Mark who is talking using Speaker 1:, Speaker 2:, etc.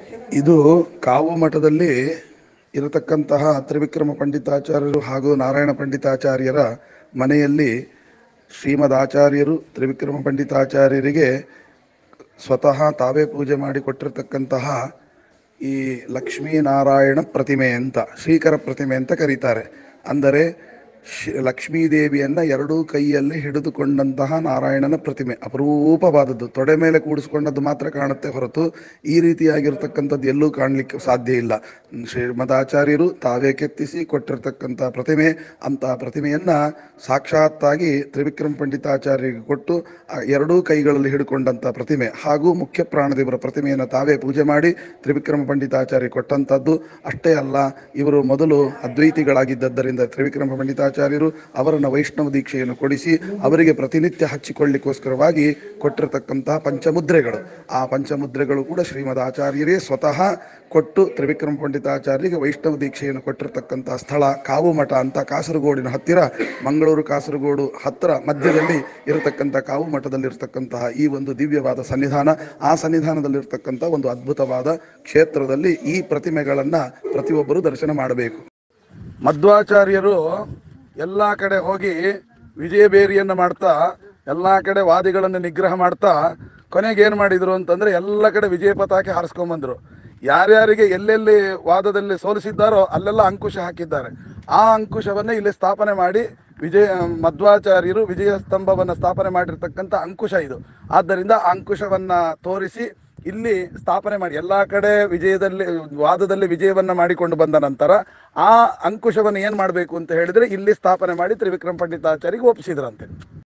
Speaker 1: ಇದು ಕಾವು ಮಠದಲ್ಲಿ ಇರತಕ್ಕಂತಹ ತ್ರಿವಿಕ್ರಮ ಪಂಡಿತಾಚಾರ್ಯರು ಹಾಗೂ ನಾರಾಯಣ ಪಂಡಿತಾಚಾರ್ಯರ ಮನೆಯಲ್ಲಿ ಶ್ರೀಮದ್ ಆಚಾರ್ಯರು ತ್ರಿವಿಕ್ರಮ ಪಂಡಿತಾಚಾರ್ಯರಿಗೆ ಸ್ವತಃ ತಾವೇ ಪೂಜೆ ಮಾಡಿ ಕೊಟ್ಟಿರ್ತಕ್ಕಂತಹ ಈ ಲಕ್ಷ್ಮೀನಾರಾಯಣ ಪ್ರತಿಮೆ ಅಂತ ಶ್ರೀಕರ ಪ್ರತಿಮೆ ಅಂತ ಕರೀತಾರೆ ಅಂದರೆ ಶ್ ಲಕ್ಷ್ಮೀದೇವಿಯನ್ನು ಎರಡೂ ಕೈಯಲ್ಲಿ ಹಿಡಿದುಕೊಂಡಂತಹ ನಾರಾಯಣನ ಪ್ರತಿಮೆ ಅಪರೂಪವಾದದ್ದು ತೊಡೆ ಮೇಲೆ ಕೂಡಿಸ್ಕೊಂಡದ್ದು ಮಾತ್ರ ಕಾಣುತ್ತೆ ಹೊರತು ಈ ರೀತಿಯಾಗಿರ್ತಕ್ಕಂಥದ್ದು ಎಲ್ಲೂ ಕಾಣಲಿಕ್ಕೆ ಸಾಧ್ಯ ಇಲ್ಲ ಶ್ರೀಮದಾಚಾರ್ಯರು ತಾವೇ ಕೆತ್ತಿಸಿ ಕೊಟ್ಟಿರ್ತಕ್ಕಂಥ ಪ್ರತಿಮೆ ಅಂತಹ ಪ್ರತಿಮೆಯನ್ನು ಸಾಕ್ಷಾತ್ತಾಗಿ ತ್ರಿವಿಕ್ರಮ ಪಂಡಿತಾಚಾರ್ಯರಿಗೆ ಕೊಟ್ಟು ಆ ಎರಡೂ ಕೈಗಳಲ್ಲಿ ಹಿಡ್ಕೊಂಡಂಥ ಪ್ರತಿಮೆ ಹಾಗೂ ಮುಖ್ಯ ಪ್ರಾಣದೇವರ ಪ್ರತಿಮೆಯನ್ನು ತಾವೇ ಪೂಜೆ ಮಾಡಿ ತ್ರಿವಿಕ್ರಮ ಪಂಡಿತಾಚಾರ್ಯ ಕೊಟ್ಟಂಥದ್ದು ಅಷ್ಟೇ ಅಲ್ಲ ಇವರು ಮೊದಲು ಅದ್ವೈತಿಗಳಾಗಿದ್ದರಿಂದ ತ್ರಿವಿಕ್ರಮ ಪಂಡಿತಾಚಾರ್ಯರು ಅವರನ್ನು ವೈಷ್ಣವ ದೀಕ್ಷೆಯನ್ನು ಕೊಡಿಸಿ ಅವರಿಗೆ ಪ್ರತಿನಿತ್ಯ ಹಚ್ಚಿಕೊಳ್ಳಿಕ್ಕೋಸ್ಕರವಾಗಿ ಕೊಟ್ಟಿರತಕ್ಕಂತಹ ಪಂಚಮುದ್ರೆಗಳು ಆ ಪಂಚಮುದ್ರೆಗಳು ಕೂಡ ಶ್ರೀಮದ್ ಆಚಾರ್ಯರೇ ಸ್ವತಃ ಕೊಟ್ಟು ತ್ರಿವಿಕ್ರಮ ಪಂಡಿತಾಚಾರ್ಯರಿಗೆ ವೈಷ್ಣವ ದೀಕ್ಷೆಯನ್ನು ಕೊಟ್ಟಿರತಕ್ಕಂತಹ ಸ್ಥಳ ಕಾವು ಮಠ ಅಂತ ಕಾಸರಗೋಡಿನ ಹತ್ತಿರ ಮಂಗಳೂರು ಕಾಸರಗೋಡು ಹತ್ತಿರ ಮಧ್ಯದಲ್ಲಿ ಇರತಕ್ಕಂಥ ಕಾವು ಮಠದಲ್ಲಿರ್ತಕ್ಕಂತಹ ಈ ಒಂದು ದಿವ್ಯವಾದ ಸನ್ನಿಧಾನ ಆ ಸನ್ನಿಧಾನದಲ್ಲಿರ್ತಕ್ಕಂಥ ಒಂದು ಅದ್ಭುತವಾದ ಕ್ಷೇತ್ರದಲ್ಲಿ ಈ ಪ್ರತಿಮೆಗಳನ್ನು ಪ್ರತಿಯೊಬ್ಬರು ದರ್ಶನ ಮಾಡಬೇಕು ಮಧ್ವಾಚಾರ್ಯರು ಎಲ್ಲ ಕಡೆ ಹೋಗಿ ವಿಜಯಬೇರಿಯನ್ನು ಮಾಡ್ತಾ ಎಲ್ಲ ಕಡೆ ವಾದಿಗಳನ್ನು ನಿಗ್ರಹ ಮಾಡ್ತಾ ಕೊನೆಗೆ ಏನು ಮಾಡಿದರು ಅಂತಂದರೆ ಎಲ್ಲ ಕಡೆ ವಿಜಯ ಪತಾಕೆ ಹಾರಿಸ್ಕೊಂಬಂದರು ಯಾರ್ಯಾರಿಗೆ ಎಲ್ಲೆಲ್ಲಿ ವಾದದಲ್ಲಿ ಸೋಲಿಸಿದ್ದಾರೋ ಅಲ್ಲೆಲ್ಲ ಅಂಕುಶ ಹಾಕಿದ್ದಾರೆ ಆ ಅಂಕುಶವನ್ನೇ ಇಲ್ಲಿ ಸ್ಥಾಪನೆ ಮಾಡಿ ವಿಜಯ ಮಧ್ವಾಚಾರ್ಯರು ವಿಜಯ ಸ್ತಂಭವನ್ನು ಸ್ಥಾಪನೆ ಮಾಡಿರ್ತಕ್ಕಂಥ ಅಂಕುಶ ಇದು ಆದ್ದರಿಂದ ಆ ಅಂಕುಶವನ್ನು ತೋರಿಸಿ ಇಲ್ಲಿ ಸ್ಥಾಪನೆ ಮಾಡಿ ಎಲ್ಲ ಕಡೆ ವಿಜಯದಲ್ಲಿ ವಾದದಲ್ಲಿ ವಿಜಯವನ್ನ ಮಾಡಿಕೊಂಡು ಬಂದ ನಂತರ ಆ ಅಂಕುಶವನ್ನು ಏನು ಮಾಡಬೇಕು ಅಂತ ಹೇಳಿದ್ರೆ ಇಲ್ಲಿ ಸ್ಥಾಪನೆ ಮಾಡಿ ತ್ರಿವಿಕ್ರಮ ಪಂಡಿತಾಚಾರ್ಯಗೆ ಒಪ್ಪಿಸಿದ್ರಂತೆ